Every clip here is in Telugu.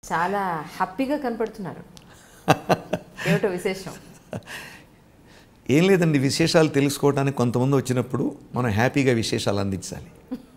చాలా హ్యాపీగా కనపడుతున్నారు ఏమిటో విశేషం ఏం లేదండి విశేషాలు తెలుసుకోవడానికి కొంతమంది వచ్చినప్పుడు మనం హ్యాపీగా విశేషాలు అందించాలి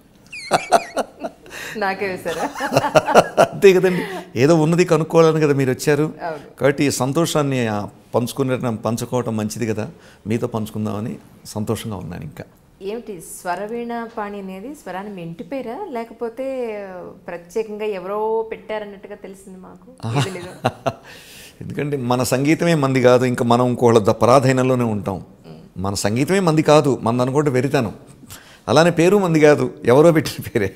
నాకే వేశారా అంతే కదండి ఏదో ఉన్నది కనుక్కోవాలని కదా మీరు వచ్చారు అవును. కాబట్టి ఈ సంతోషాన్ని ఆ, పంచుకునే పంచుకోవటం మంచిది కదా మీతో పంచుకుందామని సంతోషంగా ఉన్నాను ఇంకా ఏమిటి స్వరవీణ పాణి అనేది స్వరాన్ని మీ ఇంటి పేరా లేకపోతే ప్రత్యేకంగా ఎవరో పెట్టారన్నట్టుగా తెలిసింది మాకు ఏది తెలీదు. ఎందుకంటే మన సంగీతమే మంది కాదు ఇంకా మనం ఇంకోళ్ళ ద- పరాధీనంలోనే ఉంటాం మన సంగీతమే మంది కాదు మన అనుకుంటే వెరితాను అలానే పేరు మంది కాదు ఎవరో పెట్టిన పేరే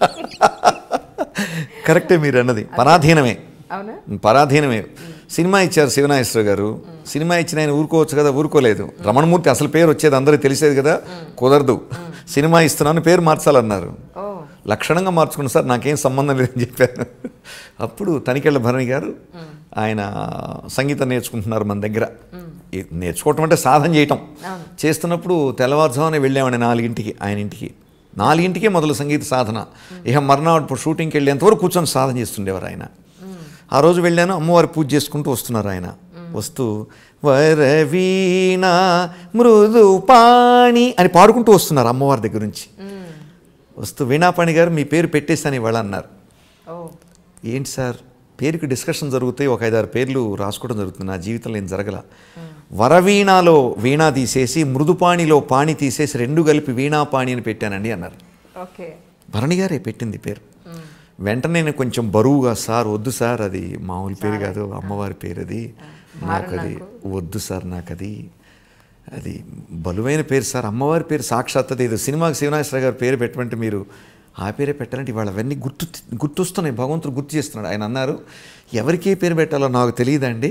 కరెక్టే మీరు అన్నది పరాధీనమే అవునా పరాధీనమే సినిమా ఇచ్చారు శివనాగేశ్వర గారు సినిమా ఇచ్చిన ఆయన ఊరుకోవచ్చు కదా ఊరుకోలేదు రమణమూర్తి అసలు పేరు వచ్చేది అందరికీ తెలిసేది కదా కుదరదు సినిమా ఇస్తున్నాను పేరు మార్చాలన్నారు ఓ లక్షణంగా మార్చుకున్న సార్ నాకేం సంబంధం లేదని చెప్పాను అప్పుడు తనికెళ్ళ భరణి గారు ఆయన సంగీతం నేర్చుకుంటున్నారు మన దగ్గర ఈ నేర్చుకోవటం అంటే సాధన చేయటం అవును. చేస్తున్నప్పుడు తెల్లవారుజామునే వెళ్ళామండి నాలుగింటికి ఆయన ఇంటికి నాలుగింటికే మొదలు సంగీత సాధన ఇక మర్నాడు ఇప్పుడు షూటింగ్కి వెళ్ళేంతవరకు కూర్చొని సాధన చేస్తుండేవారు ఆయన ఆ రోజు వెళ్ళాను అమ్మవారి పూజ చేసుకుంటూ వస్తున్నారు ఆయన వస్తూ వరవీణ మృదు పాణి అని పాడుకుంటూ వస్తున్నారు అమ్మవారి దగ్గర నుంచి వస్తూ వీణాపాణి గారు మీ పేరు పెట్టేస్తాను ఇవాళ అన్నారు ఓ ఏంటి సార్ పేరుకి డిస్కషన్ జరుగుతాయి ఒక ఐదారు పేర్లు రాసుకోవడం జరుగుతుంది నా జీవితంలో ఏం జరగల వరవీణాలో వీణా తీసేసి మృదుపాణిలో పాణి తీసేసి రెండు కలిపి వీణాపాణి అని పెట్టానండి అన్నారు ఓకే భరణి గారే పెట్టింది పేరు వెంటనే నేను కొంచెం బరువుగా సార్ వద్దు సార్ అది మామూలు పేరు కాదు అమ్మవారి పేరు అది నాకు అది వద్దు సార్ నాకు అది అది బలువైన పేరు సార్ అమ్మవారి పేరు సాక్షాత్ అది ఏదో సినిమాకి శివనాశ్వర గారి పేరు పెట్టమంటే మీరు ఆ పేరే పెట్టాలంటే ఇవాళ అవన్నీ గుర్తు గుర్తొస్తున్నాయి భగవంతుడు గుర్తు చేస్తున్నాడు ఆయన అన్నారు ఎవరికి ఏ పేరు పెట్టాలో నాకు తెలియదండి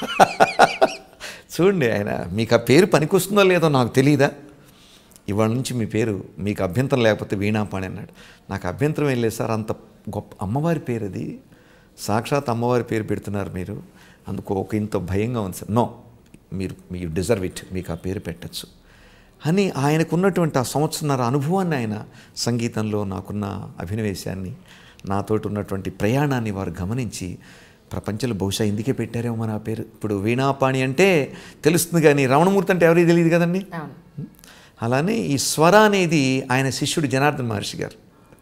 చూడండి ఆయన మీకు ఆ పేరు పనికొస్తుందో లేదో నాకు తెలియదా ఇవాళ నుంచి మీ పేరు మీకు అభ్యంతరం లేకపోతే వీణాపాణి అన్నాడు నాకు అభ్యంతరం ఏం లేదు సార్ అంత గొప్ప అమ్మవారి పేరు అది సాక్షాత్ అమ్మవారి పేరు పెడుతున్నారు మీరు అందుకు ఒక ఇంత భయంగా ఉంది సార్ నో మీరు మీ డిజర్వ్ ఇట్ మీకు ఆ పేరు పెట్టచ్చు అని ఆయనకున్నటువంటి ఆ సంవత్సరన్నర అనుభవాన్ని ఆయన సంగీతంలో నాకున్న అభినవేశాన్ని నాతోటి ఉన్నటువంటి ప్రయాణాన్ని వారు గమనించి ప్రపంచంలో బహుశా ఇందుకే పెట్టారేమో మన ఆ పేరు ఇప్పుడు వీణాపాణి అంటే తెలుస్తుంది కానీ రమణమూర్తి అంటే ఎవరికి తెలియదు కదండి అవును అలానే ఈ స్వర అనేది ఆయన శిష్యుడు జనార్దన్ మహర్షి గారు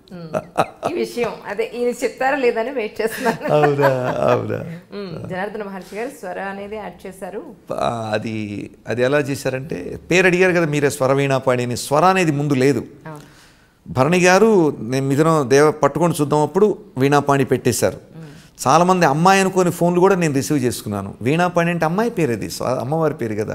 ఈ విషయం అదే ఈయన చెప్తారా లేదని వెయిట్ చేస్తున్నాను అవునా అవునా మ్మ్. జనార్దన మహర్షి గారు స్వర అనేది యాడ్ చేశారు ఆ, అది అది ఎలా చేశారంటే పేరు అడిగారు కదా మీరే స్వర వీణాపాణి అని స్వర అనేది ముందు లేదు అవును భరణి గారు నేను మిథునం దేవ పట్టుకొని చూద్దాం అప్పుడు వీణాపాణి పెట్టేశారు చాలామంది అమ్మాయి అనుకోని ఫోన్లు కూడా నేను రిసీవ్ చేసుకున్నాను వీణాపాణి అంటే అమ్మాయి పేరు అది స్వ- అమ్మవారి పేరు కదా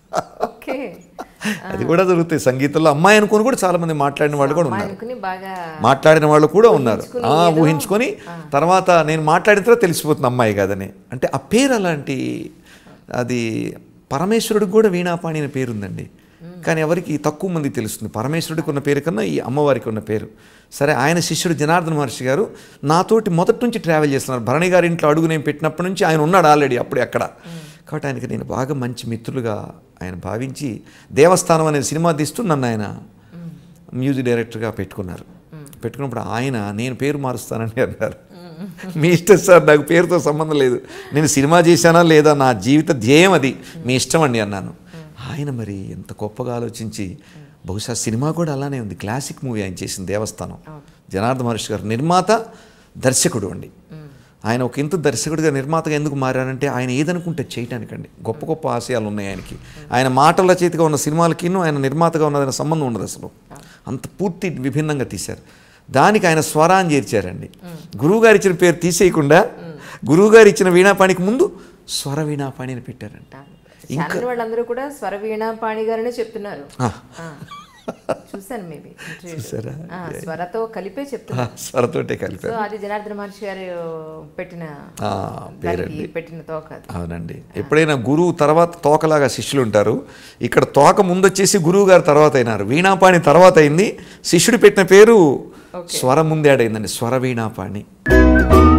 ఓకే అది కూడా జరుగుతాయి సంగీతంలో అమ్మాయి అనుకోని కూడా చాలామంది మాట్లాడిన వాళ్ళు కూడా అమ్మాయి ఉన్నారు అనుకుని బాగా మాట్లాడిన వాళ్ళు కూడా ఉన్నారు ఊహించుకుని ఆ, ఏదో- ఊహించుకొని తర్వాత నేను మాట్లాడిన తర్వాత తెలిసిపోతుంది అమ్మాయి కాదని అంటే ఆ పేరు అలాంటి అది పరమేశ్వరుడికి కూడా వీణాపాణి అనే పేరు ఉందండి కానీ ఎవరికి తక్కువ మంది తెలుస్తుంది పరమేశ్వరుడికి ఉన్న పేరు కన్నా ఈ అమ్మవారికి ఉన్న పేరు సరే ఆయన శిష్యుడు జనార్దన మహర్షి గారు నాతోటి మొదటి నుంచి ట్రావెల్ చేస్తున్నారు భరణి గారి ఇంట్లో అడుగు నేను పెట్టినప్పటి నుంచి ఆయన ఉన్నాడు ఆల్రెడీ అప్పుడే అక్కడ కాబట్టి ఆయనకి నేను బాగా మంచి మిత్రులుగా ఆయన భావించి దేవస్థానం అనే సినిమా తీస్తూ నన్ను ఆయన మ్యూజిక్ డైరెక్టర్గా పెట్టుకున్నారు పెట్టుకున్నప్పుడు ఆయన నేను పేరు మారుస్తానని అన్నారు మీ ఇష్టం సార్ నాకు పేరుతో సంబంధం లేదు నేను సినిమా చేశానా లేదా నా జీవిత ధ్యేయం అది మీ ఇష్టం అండి అన్నాను ఆయన మరి ఎంత గొప్పగా ఆలోచించి బహుశా సినిమా కూడా అలానే ఉంది క్లాసిక్ మూవీ ఆయన చేసిన దేవస్థానం జనార్దన మహర్షి గారు నిర్మాత దర్శకుడు అండి ఆయన ఒక ఇంత దర్శకుడిగా నిర్మాతగా ఎందుకు మారారంటే ఆయన ఏదనుకుంటే చేయటానికండి గొప్ప గొప్ప ఆశయాలు ఉన్నాయి ఆయనకి ఆయన మాటల చేతిగా ఉన్న సినిమాలకి ఆయన నిర్మాతగా ఉన్నదైన సంబంధం ఉండదు అసలు అంత పూర్తి విభిన్నంగా తీశారు దానికి ఆయన స్వరాన్ని చేర్చారండి గురువుగారు ఇచ్చిన పేరు తీసేయకుండా గురువుగారు ఇచ్చిన వీణాపాణికి ముందు స్వర వీణాపాణి అని పెట్టారంట ఛానల్ వాళ్ళందరూ కూడా స్వర వీణాపాణి గారనే చెప్తున్నారు ఆ, ఆ. చూశాను మేబీ చూసారా? స్వరతో కలిపే చెప్తున్నారు స్వరతోటే కలిపారు సో అది జనార్దన మహర్షి గారు పెట్టిన ఆ, దానికి పెట్టిన తోక అది. అవునండి ఎప్పుడైనా గురువు తర్వాత తోకలాగా శిష్యులు ఉంటారు ఇక్కడ తోక ముందు వచ్చేసి గురువు గారు తర్వాత అయినారు వీణాపాణి తర్వాత అయింది శిష్యుడు పెట్టిన పేరు స్వర ముందేడైందండి స్వర వీణాపాణి